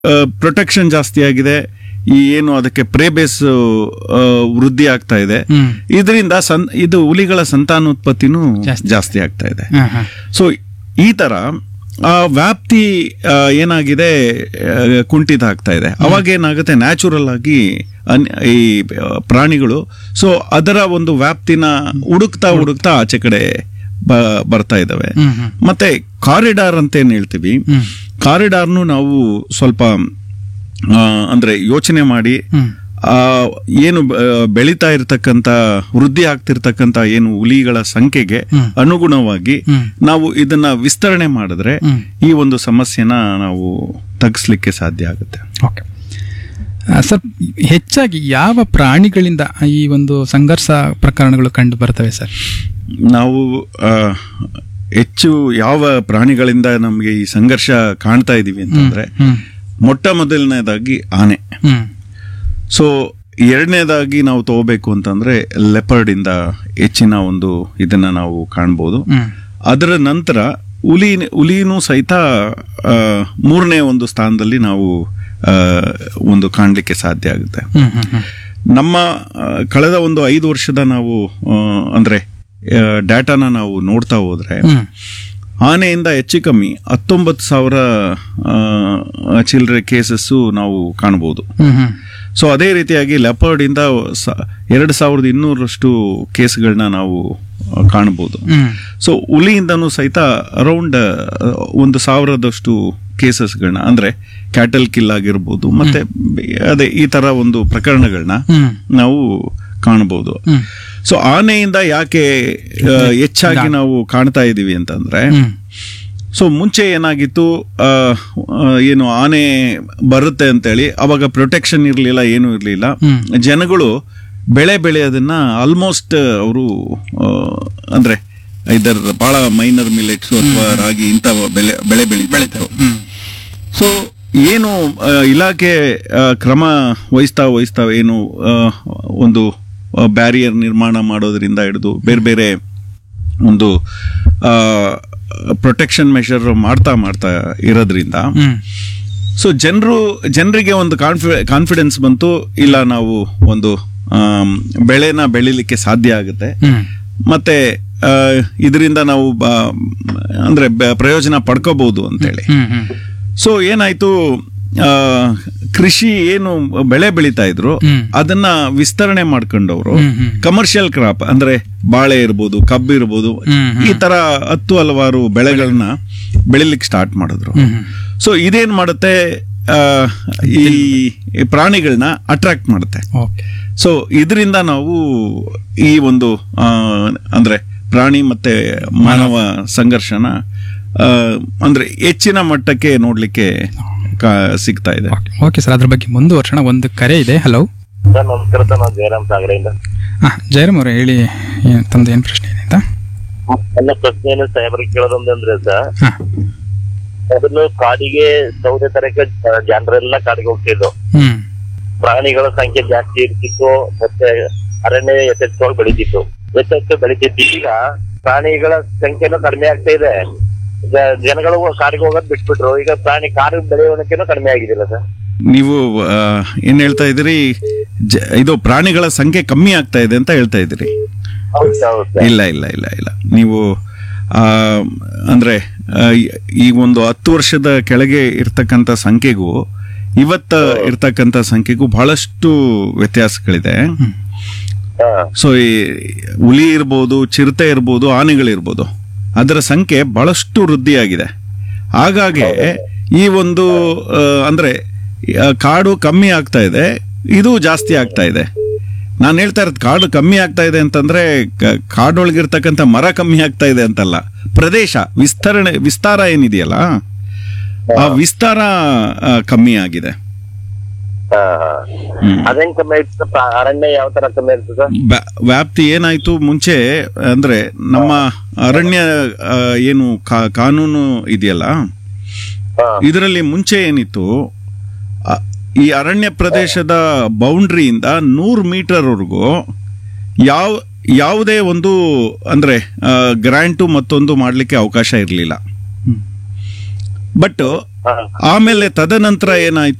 Protection ಜಾಸ್ತಿ ಆಗಿದೆ ಈ ಏನು ಅದಕ್ಕೆ ಪ್ರೇ ಬೇಸ್ ವೃದ್ಧಿ ಆಗ್ತಾ ಇದೆ ಹ್ಮ್ ಇದರಿಂದ ಸಂ ಇದು ಹುಲಿಗಳ ಸಂತಾನೋತ್ಪತ್ತಿನೂ ಜಾಸ್ತಿ. ಜಾಸ್ತಿ ಆಗ್ತಾ ಇದೆ ಹಾ, ಹಾ. ಸೊ ಈ ತರ ಆ ವ್ಯಾಪ್ತಿ ಆ, ಏನಾಗಿದೆ ಆ, ಕುಂಠಿತ ಆಗ್ತಾ ಇದೆ ಅವಾಗ ಏನಾಗುತ್ತೆ ನ್ಯಾಚುರಲ್ ಆಗಿ ಅನ್- ಈ ಆ, ಪ್ರಾಣಿಗಳು ಸೊ ಅದರ ಒಂದು ವ್ಯಾಪ್ತಿನ ಹುಡುಕ್ತಾ ಹುಡುಕ್ತಾ ಆಚೆ ಕಡೆ ಬ- ಬರ್ತಾ ಇದಾವೆ ಹ್ಮ್, ಹ್ಮ್. ಮತ್ತೆ ಕಾರಿಡಾರ್ ಅಂತ ಏನ್ ಹೇಳ್ತೀವಿ ಹ್ಮ್. ಕಾರಿಡಾರ್ನು ನಾವು ಸ್ವಲ್ಪ ಆ, ಅಂದ್ರೆ ಯೋಚನೆ ಮಾಡಿ ಹ್ಮ್. ಆ ಏನು ಆ, ಬೆಳೀತಾ ಇರತಕ್ಕಂತ ವೃದ್ಧಿ ಆಗ್ತಿರ್ತಕ್ಕಂತ ಏನು ಹುಲಿಗಳ ಸಂಖ್ಯೆಗೆ ಹ್ಮ್. ಅನುಗುಣವಾಗಿ ಹ್ಮ್. ನಾವು ಇದನ್ನ ವಿಸ್ತರಣೆ ಮಾಡಿದ್ರೆ ಹ್ಮ್. ಈ ಒಂದು ಸಮಸ್ಯೆನ ನಾವು ತಗ್ಸ್ಲಿಕ್ಕೆ ಸಾಧ್ಯ ಆಗುತ್ತೆ ಓಕೆ ಆ, ಸರ್ ಹೆಚ್ಚಾಗಿ ಯಾವ ಪ್ರಾಣಿಗಳಿಂದ ಈ ಒಂದು ಸಂಘರ್ಷ ಪ್ರಕರಣಗಳು ಕಂಡು ಬರ್ತವೆ ಸರ್ ನಾವು ಆ, ಹೆಚ್ಚು ಯಾವ ಪ್ರಾಣಿಗಳಿಂದ ನಮಗೆ ಈ ಸಂಘರ್ಷ ಕಾಣ್ತಾ ಇದೀವಿ ಅಂತಂದ್ರೆ ಹ್ಮ್ ಮೊಟ್ಟ ಮೊದಲನೇದಾಗಿ ಆನೆ ಹ್ಮ್ ಸೊ ಎರಡನೇದಾಗಿ ನಾವು ತಗೋಬೇಕು ಅಂತಂದ್ರೆ ಲೆಪರ್ಡ್ ಇಂದ ಹೆಚ್ಚಿನ ಒಂದು ಇದನ್ನ ನಾವು ಕಾಣ್ಬೋದು ಹ್ಮ್ ಅದರ ನಂತರ ಹುಲಿ ಹುಲಿನೂ ಸಹಿತ ಆ, ಮೂರನೇ ಒಂದು ಸ್ಥಾನದಲ್ಲಿ ನಾವು ಆ, ಒಂದು ಕಾಣಲಿಕ್ಕೆ ಸಾಧ್ಯ ಆಗುತ್ತೆ ಹ್ಮ್ ಹ್ಮ್ ಹ್ಮ್ ನಮ್ಮ ಆ, ಕಳೆದ ಒಂದು ಐದು ವರ್ಷದ ನಾವು ಆ, ಅಂದ್ರೆ ಡಾಟಾನ ನಾವು ನೋಡ್ತಾ ಹೋದ್ರೆ ಹ್ಮ್ ಆನೆಯಿಂದ ಹೆಚ್ಚು ಕಮ್ಮಿ ಹತ್ತೊಂಬತ್ತು ಸಾವಿರ ಆ, ಚಿಲ್ಲರೆ ಕೇಸಸ್ಸು ನಾವು ಕಾಣಬಹುದು ಹ್ಮ್ ಹ್ಮ್ ಸೊ ಅದೇ ರೀತಿಯಾಗಿ ಲೆಪರ್ಡ್ ಇಂದ ಸ- ಎರಡು ಸಾವಿರದ ಇನ್ನೂರಷ್ಟು ಕೇಸ್ಗಳನ್ನ ನಾವು ಆ, ಕಾಣಬಹುದು ಹ್ಮ್ ಸೊ ಹುಲಿಯಿಂದನೂ ಸಹಿತ ಅರೌಂಡ್ ಒಂದು ಸಾವಿರದಷ್ಟು ಕೇಸಸ್ಗಳನ್ನ ಅಂದ್ರೆ ಕ್ಯಾಟಲ್ ಕಿಲ್ ಆಗಿರ್ಬೋದು ಮತ್ತೆ ಬೆ- ಅದೇ ಈ ತರ ಒಂದು ಪ್ರಕರಣಗಳನ್ನ ಹ್ಮ್ ನಾವು ಕಾಣಬಹುದು ಹ್ಮ್ ಸೊ ಆನೆಯಿಂದ ಯಾಕೆ ಆ, ಹೆಚ್ಚಾಗಿ ನಾವು ಕಾಣ್ತಾ ಇದೀವಿ ಅಂತಂದ್ರೆ ಹ್ಮ್ ಸೊ ಮುಂಚೆ ಏನಾಗಿತ್ತು ಆ, ಆ, ಏನು ಆನೆ ಬರುತ್ತೆ ಅಂತೇಳಿ ಅವಾಗ ಪ್ರೊಟೆಕ್ಷನ್ ಇರಲಿಲ್ಲ ಏನೂ ಇರಲಿಲ್ಲ ಹ್ಮ್. ಜನಗಳು ಬೆಳೆ ಬೆಳೆಯೋದನ್ನ ಆಲ್ಮೋಸ್ಟ್ ಅವರು ಅಂದ್ರೆ ಇದರ ಬಹಳ ಮೈನರ್ ಮಿಲೆಟ್ಸ್ ಅಥವಾ ರಾಗಿ ಇಂಥ ಬೆಳೆ ಬೆಳೆ ಬೆಳೀತಾರೆ ಹ್ಮ್ ಸೊ ಏನು ಆ, ಇಲಾಖೆ ಆ, ಕ್ರಮ ವಹಿಸ್ತಾ ವಹಿಸ್ತಾ ಏನು ಆ, ಒಂದು ಬ್ಯಾರಿಯರ್ ನಿರ್ಮಾಣ ಮಾಡೋದ್ರಿಂದ ಹಿಡಿದು ಬೇರೆ ಬೇರೆ ಒಂದು ಪ್ರೊಟೆಕ್ಷನ್ ಮೆಷರ್ ಮಾಡ್ತಾ ಮಾಡ್ತಾ ಇರೋದ್ರಿಂದ ಹ್ಮ್ ಸೊ ಜನರು ಜನರಿಗೆ ಒಂದು ಕಾನ್ಫಿ ಕಾನ್ಫಿಡೆನ್ಸ್ ಬಂತು ಇಲ್ಲ ನಾವು ಒಂದು ಆಮ್, ಬೆಳೆನ ಬೆಳಿಲಿಕ್ಕೆ ಸಾಧ್ಯ ಆಗುತ್ತೆ ಹ್ಮ್ ಮತ್ತೆ ಇದರಿಂದ ನಾವು ಬ- ಅಂದ್ರೆ ಬ- ಪ್ರಯೋಜನ ಪಡ್ಕೋಬಹುದು ಅಂತೇಳಿ ಹ್ಮ್ ಹ್ಮ್ ಸೊ ಏನಾಯ್ತು ಆ, ಕೃಷಿ ಏನು ಬೆಳೆ ಬೆಳೀತಾ ಇದ್ರು ಹ್ಮ್. ಅದನ್ನ ವಿಸ್ತರಣೆ ಮಾಡ್ಕೊಂಡವ್ರು ಹ್ಮ್, ಹ್ಮ್. ಕಮರ್ಷಿಯಲ್ ಕ್ರಾಪ್ ಅಂದ್ರೆ ಬಾಳೆ ಇರ್ಬೋದು ಕಬ್ಬು ಇರ್ಬೋದು ಹ್ಮ್, ಹ್ಮ್. ಈ ತರ ಹತ್ತು ಹಲವಾರು ಬೆಳೆಗಳನ್ನ ಬೆಳಿಲಿಕ್ಕೆ ಸ್ಟಾರ್ಟ್ ಮಾಡಿದ್ರು ಹ್ಮ್ ಹ್ಮ್ ಸೊ ಇದೇನ್ ಮಾಡುತ್ತೆ ಆ, ಈ ಈ ಪ್ರಾಣಿಗಳನ್ನ ಅಟ್ರಾಕ್ಟ್ ಮಾಡುತ್ತೆ ಓಕೆ ಸೊ ಇದರಿಂದ ನಾವು ಈ ಒಂದು ಆ, ಅಂದ್ರೆ ಪ್ರಾಣಿ ಮತ್ತೆ ಮಾನವ ಸಂಘರ್ಷನ ಆ, ಅಂದ್ರೆ ಹೆಚ್ಚಿನ ಮಟ್ಟಕ್ಕೆ ನೋಡ್ಲಿಕ್ಕೆ ಕಾ- ಸಿಗ್ತಾ ಇದೆ ಓಕೆ ಓಕೆ ಸರ್ ಅದ್ರ ಬಗ್ಗೆ ಮುಂದುವರ್ಸೋಣ ಒಂದು ಕರೆ ಇದೆ ಹಲೋ ಸರ್ ನಮಸ್ಕಾರ ಸರ್ ನಾನು ಜಯರಾಮ್ ಸಾಗರೆಯಿಂದ ಹಾಂ ಜಯರಾಮ್ ಅವರೇ ಹೇಳಿ ಏನ್- ತಮ್ದು ಏನು ಪ್ರಶ್ನೆ ಇದೆ ಅಂತ ನನ್ನ ಪ್ರಶ್ನೆಯನ್ನು ಸಾಹೇಬರಿಗೆ ಕೇಳೋದೊಂದಂದ್ರೆ ಸರ್ ಹಾಂ ಮೊದಲು ಕಾಡಿಗೆ ಸೌದೆ ತರಕ್ಕೆ ಜ- ಜನರೆಲ್ಲ ಕಾಡಿಗೆ ಹೋಗ್ತಿದ್ರು ಹ್ಮ್ ಪ್ರಾಣಿಗಳ ಸಂಖ್ಯೆ ಜಾಸ್ತಿ ಇರ್ತಿತ್ತು ಮತ್ತೆ ಅರಣ್ಯ ಯಥೇಚ್ಛವಾಗಿ ಬೆಳಿತಿತ್ತು ಯಥೇಚ್ಛ ಬೆಳಿತಿತ್ತು ಈಗ ಪ್ರಾಣಿಗಳ ಸಂಖ್ಯೆನೂ ಕಡಿಮೆ ಆಗ್ತಾ ಇದೆ ಜ- ಜನಗಳು ಕಾಡಿಗೆ ಹೋಗೋದ್ ಬಿಟ್ಬಿಟ್ರು ಈಗ ಪ್ರಾಣಿ ಕಾಡು ಬೆಳೆಯೋಣಕ್ಕೆನೂ ಕಡಿಮೆ ಆಗಿದಿಲ್ಲ ಸರ್ ನೀವು ಆ, ಏನ್ ಹೇಳ್ತಾ ಇದ್ದೀರಿ ಜ- ಇದು ಪ್ರಾಣಿಗಳ ಸಂಖ್ಯೆ ಕಮ್ಮಿ ಆಗ್ತಾ ಇದೆ ಅಂತ ಹೇಳ್ತಾ ಇದ್ದೀರಿ ಹೌದು ಹೌದು ಸರ್ ಇಲ್ಲ ಇಲ್ಲ ಇಲ್ಲ ಇಲ್ಲ ನೀವು ಆ, ಅಂದ್ರೆ ಆ, ಈ- ಈ ಒಂದು ಹತ್ತು ವರ್ಷದ ಕೆಳಗೆ ಇರ್ತಕ್ಕಂಥ ಸಂಖ್ಯೆಗೂ ಇವತ್ತ ಇರ್ತಕ್ಕಂಥ ಸಂಖ್ಯೆಗೂ ಬಹಳಷ್ಟು ವ್ಯತ್ಯಾಸಗಳಿದೆ ಹಾ ಸೊ ಈ ಹುಲಿ ಇರ್ಬೋದು ಚಿರತೆ ಇರ್ಬೋದು ಆನೆಗಳಿರ್ಬೋದು ಅದರ ಸಂಖ್ಯೆ ಬಹಳಷ್ಟು ವೃದ್ಧಿಯಾಗಿದೆ ಹಾಗಾಗಿ ಈ ಒಂದು ಆ, ಅಂದ್ರೆ ಆ, ಕಾಡು ಕಮ್ಮಿ ಆಗ್ತಾ ಇದೆ ಇದು ಜಾಸ್ತಿ ಆಗ್ತಾ ಇದೆ ನಾನು ಹೇಳ್ತಾ ಇರೋದು ಕಾಡು ಕಮ್ಮಿ ಆಗ್ತಾ ಇದೆ ಅಂತಂದ್ರೆ ಕ- ಕಾಡೊಳಗಿರ್ತಕ್ಕಂಥ ಮರ ಕಮ್ಮಿ ಆಗ್ತಾ ಇದೆ ಅಂತಲ್ಲ ಪ್ರದೇಶ ವಿಸ್ತರಣೆ ವಿಸ್ತಾರ ಏನಿದೆಯಲ್ಲ ಆ ವಿಸ್ತಾರ ಆ, ಕಮ್ಮಿ ಆಗಿದೆ ಹಾ ಹ್ಮ್. ಅದೇನ್ ಕಮ್ಮಿ ಇರ್ತದೆ ಪ್ರಾ- ಅರಣ್ಯ ಯಾವ ತರ ಕಮ್ಮಿ ಇರ್ತದೆ ಸರ್ ವ್ಯಾ- ವ್ಯಾಪ್ತಿ ಏನಾಯ್ತು ಮುಂಚೆ ಅಂದ್ರೆ ನಮ್ಮ ಅರಣ್ಯ ಆ, ಏನು ಕಾ- ಕಾನೂನು ಇದೆಯಲ್ಲ ಹಾ ಇದರಲ್ಲಿ ಮುಂಚೆ ಏನಿತ್ತು ಆ, ಈ ಅರಣ್ಯ ಪ್ರದೇಶದ ಬೌಂಡ್ರಿಯಿಂದ ನೂರು ಮೀಟರ್ವರೆಗೂ ಯಾವ ಯಾವುದೇ ಒಂದು ಅಂದ್ರೆ ಗ್ರ್ಯಾಂಟು ಮತ್ತೊಂದು ಮಾಡಲಿಕ್ಕೆ ಅವಕಾಶ ಇರಲಿಲ್ಲ ಬಟ್ ಹಾ ಆಮೇಲೆ ತದನಂತರ ಏನಾಯ್ತು